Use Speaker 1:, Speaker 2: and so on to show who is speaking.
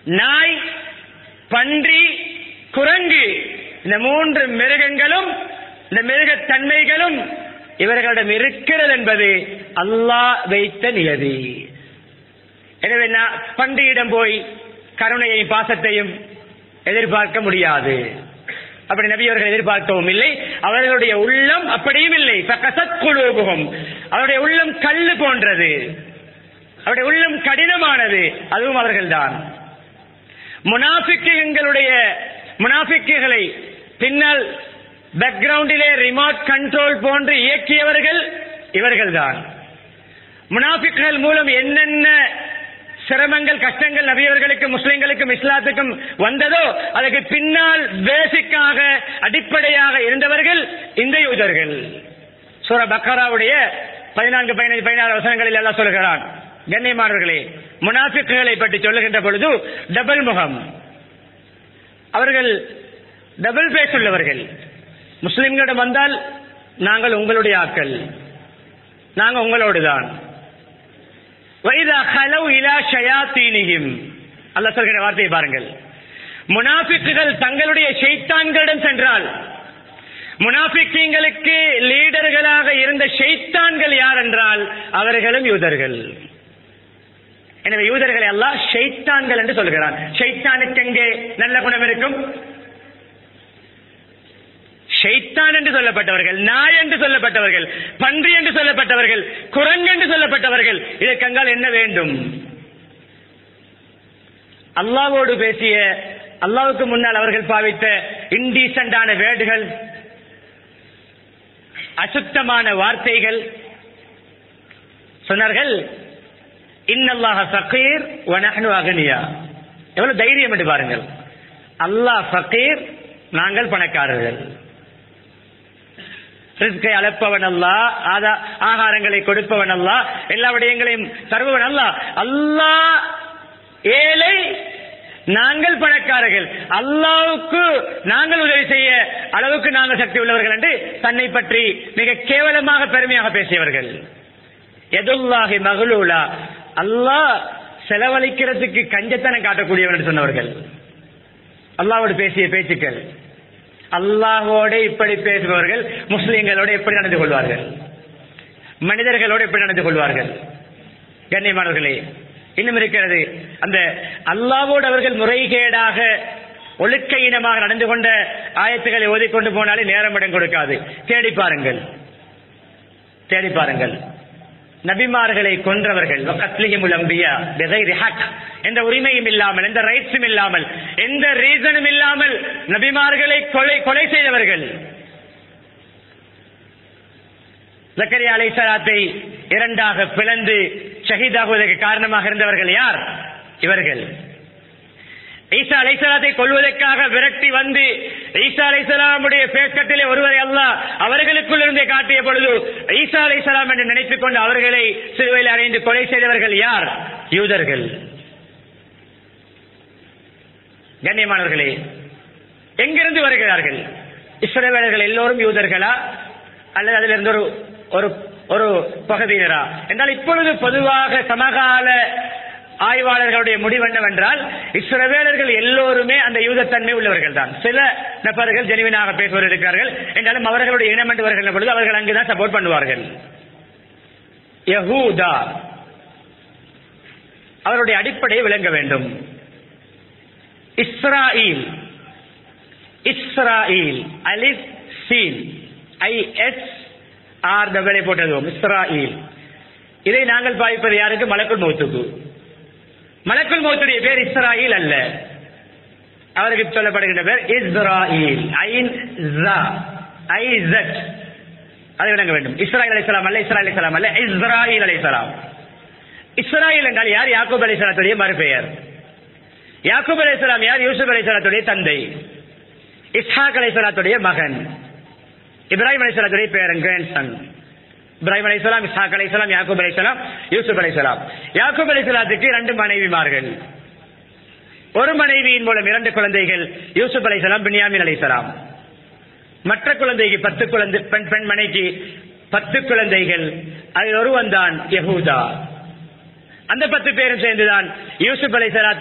Speaker 1: நாய் பன்றி குரங்கு இந்த மூன்று மிருகங்களும் இந்த மிருகத் தன்மைகளும் இவர்களிடம் இருக்கிறது என்பது அல்லாஹ் வைத்த நியதி எனவே நான் பன்றியிடம் போய் கருணையையும் பாசத்தையும் எதிர்பார்க்க முடியாது அப்படி நபி அவர்கள் எதிர்பார்க்கவும் இல்லை அவர்களுடைய உள்ளம் அப்படியும் இல்லை பக்கசத் குழுபுகம் அவருடைய உள்ளம் கல்லு போன்றது அவருடைய உள்ளம் கடினமானது அதுவும் அவர்கள்தான் முனாஃபிக்குகளுடைய முனாஃபிக்குகளை பின்னால் பேக்ரவுண்டிலே ரிமோட் கண்ட்ரோல் போன்று இயக்கியவர்கள் இவர்கள்தான் முனாஃபிக்குகள் மூலம் என்னென்ன சிரமங்கள் கஷ்டங்கள் நபியவர்களுக்கு முஸ்லிம்களுக்கும் இஸ்லாத்துக்கும் வந்ததோ அதுக்கு பின்னால் பேசிக்காக அடிப்படையாக இருந்தவர்கள் இந்த யூதர்கள் சூர பக்கராவுடைய பதினான்கு பதினைந்து பதினாறு வசனங்களில் எல்லாம் சொல்கிறான் கண்ணியமானவர்களே முனாஃபிக்குகளை பற்றி சொல்லுகின்ற பொழுது டபுள் முகம் அவர்கள் டபுள் பேஸ் உள்ளவர்கள் முஸ்லிம்களிடம் வந்தால் நாங்கள் உங்களுடைய ஆக்கள் நாங்க உங்களோடுதான் வைதா ஹலவ் இலா ஷயாத்தீனிஹிம் அல்லாஹ் சொல்கிற வார்த்தையை பாருங்கள் முனாஃபிக்குகள் தங்களுடைய ஷைத்தான்களிடம் சென்றால் முனாஃபிக்கீங்களுக்கு லீடர்களாக இருந்த ஷைத்தான்கள் யார் என்றால் அவர்களும் யூதர்கள் எனவே யூதர்களை எல்லாம் ஷைத்தான்கள் என்று சொல்கிறான் ஷைத்தானுக்கு எங்கே நல்ல குணம் இருக்கும் ஷைத்தான் என்று சொல்லப்பட்டவர்கள் நாய் என்று சொல்லப்பட்டவர்கள் பன்றி என்று சொல்லப்பட்டவர்கள் குரங்கு என்று சொல்லப்பட்டவர்கள் இதற்கங்கால் என்ன வேண்டும் அல்லாவோடு பேசிய அல்லாவுக்கு முன்னால் அவர்கள் பாவித்த இன்டீசென்டான வேர்டுகள் அசுத்தமான வார்த்தைகள் சொன்னார்கள் இன்னல்லாஹ ஃபகீர் வ நஹ்னு அகனியா எவ்வளவு தைரியம் என்று பாருங்கள் அல்லாஹ் ஃபகீர் நாங்கள் பணக்காரர்கள் ரிஸ்கை அளப்பவன் அல்லா ஆதா ஆகாரங்களை கொடுப்பவன் அல்லா எல்லா விடயங்களையும் தருபவன் அல்லா அல்லாஹ் ஏழை நாங்கள் பணக்காரர்கள் அல்லாவுக்கு நாங்கள் உதவி செய்ய அளவுக்கு நாங்கள் சக்தி உள்ளவர்கள் என்று தன்னை பற்றி மிக கேவலமாக பெருமையாக பேசியவர்கள் எதுல்லாஹி மகளூலா அல்லாஹ் செலவழிக்கிறதுக்கு கஞ்சத்தனம் காட்டக்கூடியவன் என்று சொன்னவர்கள் அல்லாவோடு பேசிய பேச்சுக்கள் அல்லாஹோட இப்படி பேசுபவர்கள் முஸ்லிம்களோடு எப்படி நடந்து கொள்வார்கள் மனிதர்களோடு எப்படி நடந்து கொள்வார்கள் கண்ணியமானவர்களே இன்னும் இருக்கிறது அந்த அல்லாவோடு அவர்கள் முறைகேடாக ஒழுக்க இனமாக நடந்து கொண்ட ஆயத்துக்களை ஓதிக்கொண்டு போனாலே நேரம் இடம் கொடுக்காது தேடி பாருங்கள் தேடி பாருங்கள் நபிமார்களை கொன்றவர்கள் வகத்லிஹிமுல் அம்பியா பிகைரி ஹக் எந்த உரிமையும் இல்லாமல் எந்த ரைட்ஸும் இல்லாமல் எந்த ரீசனும் இல்லாமல் நபிமார்களை கொலை கொலை செய்தவர்கள் ஜக்கரியா அலைசலாத்தை இரண்டாக பிளந்து ஷஹீதாகுவதற்கு காரணமாக இருந்தவர்கள் யார் இவர்கள் ஈசா அலைசலாத்தை கொள்வதற்காக விரட்டி வந்து ஈசா அலைசலாமுடைய பேஸ்கட்டிலே ஒருவரை அல்ல அவர்களுக்குள் இருந்தே காட்டிய பொழுது ஈசா அலைசலாம் என்று நினைத்துக் கொண்டு அவர்களை சிலுவையில் அடைந்து கொலை செய்தவர்கள் யார் யூதர்கள் கண்ணியமானவர்களே எங்கிருந்து வருகிறார்கள் இஸ்ரவேலர்கள் எல்லோரும் யூதர்களா அல்லது அதிலிருந்து ஒரு ஒரு ஒரு பகுதியினரா என்றால் இப்பொழுது பொதுவாக சமகால ஆய்வாளர்களுடைய முடிவு என்னவென்றால் இஸ்ரவேலர்கள் எல்லோருமே அந்த யூதத்தன்மை உள்ளவர்கள் தான் சில நபர்கள் ஜெனிவினாக பேசுவர் இருக்கிறார்கள் என்றாலும் அவர்களுடைய இனம் என்று வருகின்ற பொழுது அவர்கள் அங்குதான் சப்போர்ட் பண்ணுவார்கள் யஹூதா அவருடைய அடிப்படையை விளங்க வேண்டும் இஸ்ராயில் இஸ்ராயில் அலிஸ் சீல் ஐ எஸ் ஆர் டபிளை போட்டதுவோம் இஸ்ராயில் இதை நாங்கள் பாவிப்பது யாருக்கு மலக்குள் மௌத்துக்கு மலக்குள் மௌத்துடைய பேர் இஸ்ராயில் அல்ல அவருக்கு சொல்லப்படுகின்ற பேர் இஸ்ராயில் ஐன் ஜா ஐ ஜட் அதை விளங்க வேண்டும் இஸ்ராயில் அலைசலாம் அல்ல இஸ்ராயில் அலைசலாம் அல்ல இஸ்ராயில் அலைசலாம் இஸ்ராயில் என்றால் யார் யாக்கூப் அலைசலாத்துடைய மறுபெயர் யாக்கூப் அலைசலாம் யார் யூசுப் அலைசலாத்துடைய தந்தை இஸ்ஹாக் அலைசலாத்துடைய மகன் இப்ராஹிம் அலைசலாத்துடைய பேரன் கிராண்ட்சன் இப்ராஹிம் அலைசலாம் இஸ்ஹாக் அலைசலாம் யாக்கூப் அலைசலாம் யூசுப் அலைசலாம் யாக்கூப் அலைசலாத்துக்கு இரண்டு மனைவிமார்கள் ஒரு மனைவியின் மூலம் இரண்டு குழந்தைகள் யூசுப் அலைசலாம் பின்யாமின் அலைசலாம் மற்ற குழந்தைக்கு பத்து குழந்தை பெண் பெண் மனைக்கு பத்து குழந்தைகள் அதில் ஒருவன் தான் யஹூதா அந்த பத்து பேரும் சேர்ந்துதான் யூசுப் அலைசலாத்